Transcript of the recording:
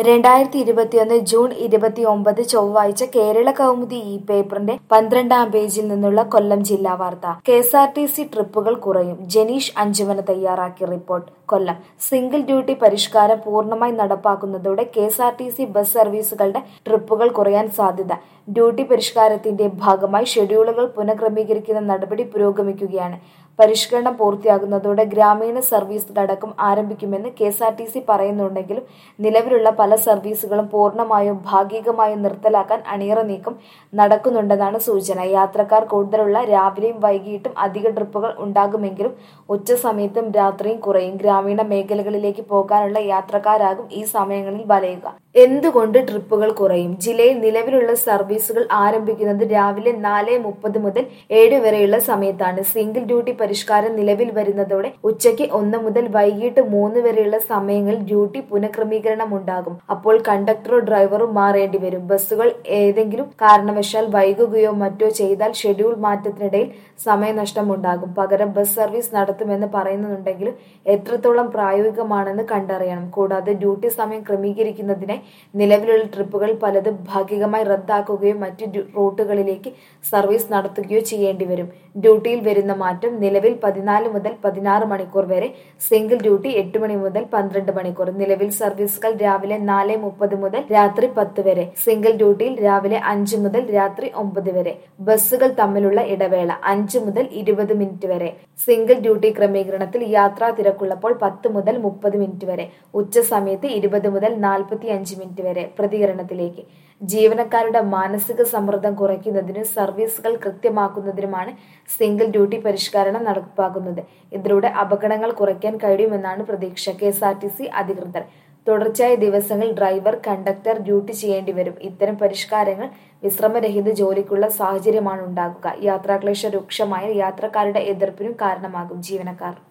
രണ്ടായിരത്തി ഇരുപത്തിയൊന്ന് ജൂൺ ഇരുപത്തിയൊമ്പത് ചൊവ്വാഴ്ച കേരള കൗമുദി ഈ പേപ്പറിന്റെ പന്ത്രണ്ടാം പേജിൽ നിന്നുള്ള കൊല്ലം ജില്ലാ വാർത്ത K S R T C ട്രിപ്പുകൾ കുറയും ജനീഷ് അഞ്ചുമന തയ്യാറാക്കിയ റിപ്പോർട്ട് കൊല്ലം സിംഗിൾ ഡ്യൂട്ടി പരിഷ്കാരം പൂർണ്ണമായി നടപ്പാക്കുന്നതോടെ K S R T C bus സർവീസുകളുടെ ട്രിപ്പുകൾ കുറയാൻ സാധ്യത ഡ്യൂട്ടി പരിഷ്കാരത്തിന്റെ ഭാഗമായി ഷെഡ്യൂളുകൾ പുനഃക്രമീകരിക്കുന്ന നടപടി പുരോഗമിക്കുകയാണ് പരിഷ്കരണം പൂർത്തിയാകുന്നതോടെ ഗ്രാമീണ സർവീസുകളടക്കം ആരംഭിക്കുമെന്ന് K S R T C പറയുന്നുണ്ടെങ്കിലും നിലവിലുള്ള പല സർവീസുകളും പൂർണ്ണമായും ഭാഗികമായും നിർത്തലാക്കാൻ അണിയറ നീക്കം നടക്കുന്നുണ്ടെന്നാണ് സൂചന യാത്രക്കാർ കൂടുതലുള്ള രാവിലെയും വൈകിട്ടും അധിക ട്രിപ്പുകൾ ഉണ്ടാകുമെങ്കിലും ഉച്ച സമയത്തും രാത്രിയും കുറയും ഗ്രാമീണ മേഖലകളിലേക്ക് പോകാനുള്ള യാത്രക്കാരാകും ഈ സമയങ്ങളിൽ വലയുക എന്തുകൊണ്ട് ട്രിപ്പുകൾ കുറയും ജില്ലയിൽ നിലവിലുള്ള സർവീസുകൾ ആരംഭിക്കുന്നത് രാവിലെ നാല് മുപ്പത് മുതൽ ഏഴ് വരെയുള്ള സമയത്താണ് സിംഗിൾ ഡ്യൂട്ടി പരിഷ്കാരം നിലവിൽ വരുന്നതോടെ ഉച്ചയ്ക്ക് ഒന്ന് മുതൽ വൈകിട്ട് മൂന്ന് വരെയുള്ള സമയങ്ങളിൽ ഡ്യൂട്ടി പുനഃക്രമീകരണം ഉണ്ടാകും അപ്പോൾ കണ്ടക്ടറോ ഡ്രൈവറോ മാറേണ്ടി വരും ബസ്സുകൾ ഏതെങ്കിലും കാരണവശാൽ വൈകുകയോ മറ്റോ ചെയ്താൽ ഷെഡ്യൂൾ മാറ്റത്തിനിടയിൽ സമയനഷ്ടം ഉണ്ടാകും പകരം ബസ് സർവീസ് നടത്തുമെന്ന് പറയുന്നുണ്ടെങ്കിലും എത്രത്തോളം പ്രായോഗികമാണെന്ന് കണ്ടറിയണം കൂടാതെ ഡ്യൂട്ടി സമയം ക്രമീകരിക്കുന്നതിനായി നിലവിലുള്ള ട്രിപ്പുകൾ പലതും ഭാഗികമായി റദ്ദാക്കുകയോ മറ്റു ഡ്യൂ- റൂട്ടുകളിലേക്ക് സർവീസ് നടത്തുകയോ ചെയ്യേണ്ടി വരും ഡ്യൂട്ടിയിൽ വരുന്ന മാറ്റം നിലവിൽ പതിനാല് മുതൽ പതിനാറ് മണിക്കൂർ വരെ സിംഗിൾ ഡ്യൂട്ടി എട്ട് മണി മുതൽ പന്ത്രണ്ട് മണിക്കൂർ നിലവിൽ സർവീസുകൾ രാവിലെ നാല് മുപ്പത് മുതൽ രാത്രി പത്ത് വരെ സിംഗിൾ ഡ്യൂട്ടിയിൽ രാവിലെ അഞ്ച് മുതൽ രാത്രി ഒമ്പത് വരെ ബസ്സുകൾ തമ്മിലുള്ള ഇടവേള അഞ്ച് മുതൽ ഇരുപത് മിനിറ്റ് വരെ സിംഗിൾ ഡ്യൂട്ടി ക്രമീകരണത്തിൽ യാത്രാ തിരക്കുള്ളപ്പോൾ പത്ത് മുതൽ മുപ്പത് മിനിറ്റ് വരെ ഉച്ച സമയത്ത് ഇരുപത് മുതൽ നാൽപ്പത്തി അഞ്ച് മിനിറ്റ് വരെ പ്രതികരണത്തിലേക്ക് ജീവനക്കാരുടെ മാനസിക സമ്മർദ്ദം കുറയ്ക്കുന്നതിനും സർവീസുകൾ കൃത്യമാക്കുന്നതിനുമാണ് സിംഗിൾ ഡ്യൂട്ടി പരിഷ്കരണം നടപ്പാക്കുന്നത് ഇതിലൂടെ അപകടങ്ങൾ കുറയ്ക്കാൻ കഴിയുമെന്നാണ് പ്രതീക്ഷ K S R T C അധികൃതർ തുടർച്ചയായ ദിവസങ്ങൾ ഡ്രൈവർ കണ്ടക്ടർ ഡ്യൂട്ടി ചെയ്യേണ്ടി വരും ഇത്തരം പരിഷ്കാരങ്ങൾ വിശ്രമരഹിത ജോലിക്കുള്ള സാഹചര്യമാണ് ഉണ്ടാകുക യാത്രാക്ലേശ രൂക്ഷമായ യാത്രക്കാരുടെ എതിർപ്പിനും കാരണമാകും ജീവനക്കാർ